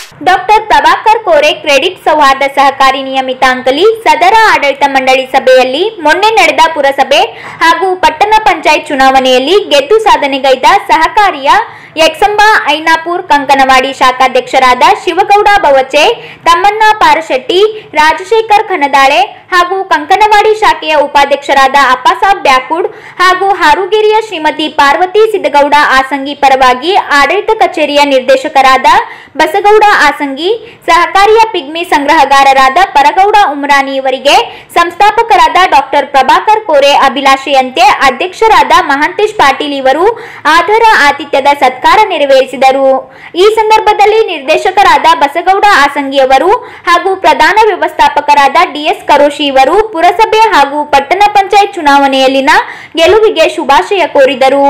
doctor Prabhakar Kore credit ಸೌಹಾರ್ದ ಸಹಕಾರಿ ನಿಯಮಿತ ಅಂಕಲಿ ಸದರ ಆಡಳಿತ ಮಂಡಳಿ ಸಭೆಯಲ್ಲಿ ಮೊನ್ನೆ ನಡೆದ ಪುರಸಭೆ ಹಾಗೂ ಪಟ್ಟಣ ಪಂಚಾಯತ್ ಚುನಾವಣೆಯಲ್ಲಿ ಗೆದ್ದು ಸಾಧನೆಗೈದ ಸಹಕಾರಿಯ ಯಕ್ಷಂಬ ಐನಾಪುರ್ ಕಂಕನವಾಡಿ ಶಾಖಾಧ್ಯಕ್ಷರಾದ ಶಿವಗೌಡ ಬವಚೆ ತಮ್ಮಣ್ಣ ಪಾರಶೆಟ್ಟಿ ರಾಜಶೇಖರ್ ಖನದಾಳೆ ಹಾಗೂ ಕಂಕನವಾಡಿ ಶಾಖೆಯ ಉಪಾಧ್ಯಕ್ಷರಾದ ಅಪ್ಪಾಸಾಬ್ ಬ್ಯಾಕುಡ್ ಹಾಗೂ ಹಾರುಗಿರಿಯ ಶ್ರೀಮತಿ ಪಾರ್ವತಿ ಸಿದ್ದಗೌಡ ಆಸಂಗಿ ಪರವಾಗಿ ಆಡಳಿತ ಕಚೇರಿಯ ನಿರ್ದೇಶಕರಾದ ಬಸಗೌಡ ಆಸಂಗಿ ಸಹಕಾರಿಯ ಪಿಗ್ಮಿ ಸಂಗ್ರಹಗಾರರಾದ ಪರಗೌಡ ಉಮ್ರಾನಿ ಇವರಿಗೆ ಸಂಸ್ಥಾಪಕರಾದ ಡಾಕ್ಟರ್ ಪ್ರಭಾಕರ್ ಕೋರೆ ಅಭಿಲಾಷೆಯಂತೆ ಅಧ್ಯಕ್ಷರಾದ ಮಹಾಂತೇಶ್ ಪಾಟೀಲ್ ಇವರು ಆಧಾರ ಆತಿಥ್ಯದ ಸತ್ಕಾರ ನೆರವೇರಿಸಿದರು ಈ ಸಂದರ್ಭದಲ್ಲಿ ನಿರ್ದೇಶಕರಾದ ಬಸಗೌಡ ಆಸಂಗಿ ಅವರು ಹಾಗೂ ಪ್ರಧಾನ ವ್ಯವಸ್ಥಾಪಕರಾದ ಡಿಎಸ್ ಕರೋಶಿ ಇವರು ಪುರಸಭೆ ಹಾಗೂ ಪಟ್ಟಣ ಪಂಚಾಯತ್ ಚುನಾವಣೆಯಲ್ಲಿನ ಗೆಲುವಿಗೆ ಶುಭಾಶಯ ಕೋರಿದರು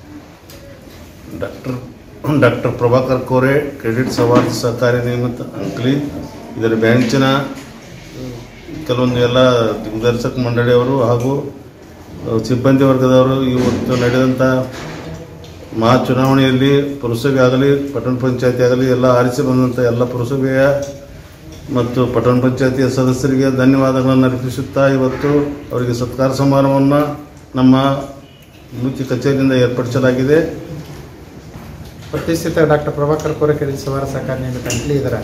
doctor doctor Prabhakar Kore credit ಸವಾರ್ಥ ಸಹಕಾರಿ ನಿಯಮಿತ ಅಂಕಲಿ ಇದರ ಬ್ಯಾಂಚಿನ ಕೆಲವೊಂದು ಎಲ್ಲ ದಿಗ್ದರ್ಶಕ ಮಂಡಳಿಯವರು ಹಾಗೂ ಅಹ್, ಸಿಬ್ಬಂದಿ ವರ್ಗದವರು ಇವತ್ತು ನಡೆದಂಥ ಮಹಾ ಚುನಾವಣೆಯಲ್ಲಿ ಪುರಸಭೆ ಆಗಲಿ ಪಟ್ಟಣ ಪಂಚಾಯತಿ ಆಗಲಿ ಎಲ್ಲ ಆರಿಸಿ ಬಂದಂಥ ಎಲ್ಲ ಪುರಸಭೆಯ ಮತ್ತು ಪಟ್ಟಣ ಪಂಚಾಯತಿಯ ಸದಸ್ಯರಿಗೆ ಧನ್ಯವಾದಗಳನ್ನು ಅರ್ಪಿಸುತ್ತಾ ಇವತ್ತು ಅವರಿಗೆ ಸತ್ಕಾರ ಸಮಾರಂಭವನ್ನು ನಮ್ಮ ಮುಖ್ಯ ಕಚೇರಿಯಿಂದ ಏರ್ಪಡಿಸಲಾಗಿದೆ ಪ್ರತಿಷ್ಠಿತ ಡಾಕ್ಟರ್ ಪ್ರಭಾಕರ್ ಕೋರೆ ಕ್ರೆಡಿಟ್ ಸವಾರ ಸಹಕಾರ ನಿಯಮಿತ ಅಂಕಲಿ ಇದರ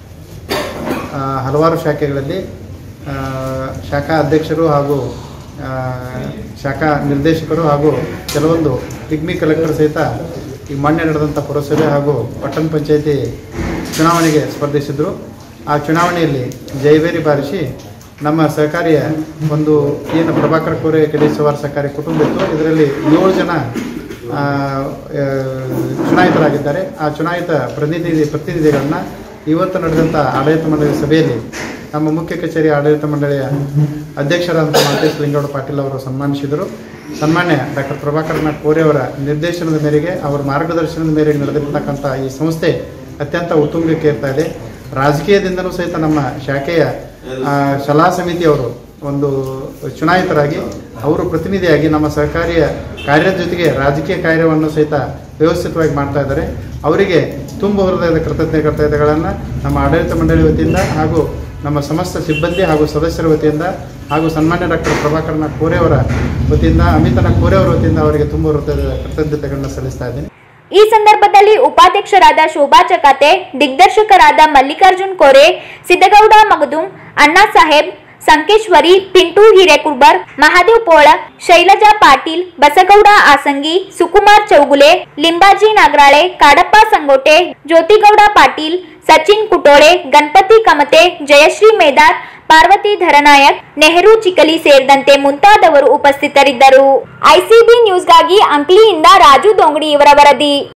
ಆ, ಹಲವಾರು ಶಾಖೆಗಳಲ್ಲಿ ಆ, ಶಾಖಾ ಅಧ್ಯಕ್ಷರು ಹಾಗೂ ಆ, ಶಾಖಾ ನಿರ್ದೇಶಕರು ಹಾಗೂ ಕೆಲವೊಂದು ಪಿಗ್ಮಿ ಕಲೆಕ್ಟರ್ ಸಹಿತ ಈ ಮೊನ್ನೆ ನಡೆದಂಥ ಪುರಸಭೆ ಹಾಗೂ ಪಟ್ಟಣ ಪಂಚಾಯತಿ ಚುನಾವಣೆಗೆ ಸ್ಪರ್ಧಿಸಿದರು ಆ ಚುನಾವಣೆಯಲ್ಲಿ ಜಯಬೇರಿ ಬಾರಿಸಿ ನಮ್ಮ ಸಹಕಾರಿಯ ಒಂದು ಏನು ಪ್ರಭಾಕರ್ ಕೋರೆ ಕ್ರೆಡಿಟ್ ಸವಾರ ಸಹಕಾರಿ ಕುಟುಂಬ ಇತ್ತು ಇದರಲ್ಲಿ ಏಳು ಜನ ಆ, ಆ, ಚುನಾಯಿತರಾಗಿದ್ದಾರೆ ಆ ಚುನಾಯಿತ ಪ್ರತಿನಿಧಿ ಪ್ರತಿನಿಧಿಗಳನ್ನ ಇವತ್ತು ನಡೆದಂಥ ಆಡಳಿತ ಮಂಡಳಿ ಸಭೆಯಲ್ಲಿ ನಮ್ಮ ಮುಖ್ಯ ಕಚೇರಿ ಆಡಳಿತ ಮಂಡಳಿಯ ಅಧ್ಯಕ್ಷರಾದಂಥ ಮಹಂತೇಶ್ ಲಿಂಗೌಡ ಪಾಟೀಲ್ ಅವರು ಸನ್ಮಾನಿಸಿದರು ಸನ್ಮಾನ್ಯ ಡಾಕ್ಟರ್ ಪ್ರಭಾಕರನಾಥ್ ಕೋರೆ ಅವರ ನಿರ್ದೇಶನದ ಮೇರೆಗೆ ಅವರ ಮಾರ್ಗದರ್ಶನದ ಮೇರೆಗೆ ನಡೆದಿರ್ತಕ್ಕಂಥ ಈ ಸಂಸ್ಥೆ ಅತ್ಯಂತ ಉತ್ತುಂಗಕ್ಕೆ ಇರ್ತಾ ಇದೆ ರಾಜಕೀಯದಿಂದಲೂ ಸಹಿತ ನಮ್ಮ ಶಾಖೆಯ ಆ, ಸಲಹಾ ಸಮಿತಿಯವರು ಒಂದು ಚುನಾಯಿತರಾಗಿ ಅವರು ಪ್ರತಿನಿಧಿಯಾಗಿ ನಮ್ಮ ಸಹಕಾರಿಯ ಕಾರ್ಯದ ಜೊತೆಗೆ ರಾಜಕೀಯ ಕಾರ್ಯವನ್ನು ಸಹಿತ ವ್ಯವಸ್ಥಿತವಾಗಿ ಮಾಡ್ತಾ ಇದ್ದಾರೆ ಅವರಿಗೆ ತುಂಬ ಹೃದಯದ ಕೃತಜ್ಞತೆಗಳನ್ನು ನಮ್ಮ ಆಡಳಿತ ಮಂಡಳಿ ವತಿಯಿಂದ ಹಾಗೂ ನಮ್ಮ ಸಮಸ್ತ ಸಿಬ್ಬಂದಿ ಹಾಗೂ ಸದಸ್ಯರ ವತಿಯಿಂದ ಹಾಗೂ ಸನ್ಮಾನ್ಯ ಡಾಕ್ಟರ್ ಪ್ರಭಾಕರನ ಕೋರೆ ಅವರ ವತಿಯಿಂದ ಅಮಿತನ ಕೋರೆ ಅವರ ವತಿಯಿಂದ ಅವರಿಗೆ ತುಂಬ ಹೃದಯದ ಕೃತಜ್ಞತೆಗಳನ್ನು ಸಲ್ಲಿಸ್ತಾ ಇದ್ದೀನಿ ಈ ಸಂದರ್ಭದಲ್ಲಿ ಉಪಾಧ್ಯಕ್ಷರಾದ ಶೋಭಾ ಚಕಾತೆ ದಿಗ್ದರ್ಶಕರಾದ ಮಲ್ಲಿಕಾರ್ಜುನ್ ಕೋರೆ ಸಿದ್ದಗೌಡ ಮಗದುಂ ಅಣ್ಣಾ ಸಾಹೇಬ್ ಸಂಕೇಶ್ವರಿ ಪಿಂಟು ಹಿರೇಕುರ್ಬರ್ ಮಹಾದೇವ್ ಪೋಳ ಶೈಲಜಾ ಪಾಟೀಲ್ ಬಸಗೌಡ ಆಸಂಗಿ ಸುಕುಮಾರ್ ಚೌಗುಲೆ ಲಿಂಬಾಜಿ ನಾಗರಾಳೆ ಕಾಡಪ್ಪ ಸಂಗೋಟೆ ಜ್ಯೋತಿಗೌಡ ಪಾಟೀಲ್ ಸಚಿನ್ ಕುಟೋಳೆ ಗಣಪತಿ ಕಮತೆ ಜಯಶ್ರೀ ಮೇದಾರ್ ಪಾರ್ವತಿ ಧರನಾಯಕ್ ನೆಹರು ಚಿಕಲಿ ಸೇರಿದಂತೆ ಮುಂತಾದವರು ಉಪಸ್ಥಿತರಿದ್ದರು ಐಸಿಬಿ ನ್ಯೂಸ್ಗಾಗಿ ಅಂಕ್ಲಿಯಿಂದ ರಾಜು ದೊಂಗಡಿ ಇವರ ವರದಿ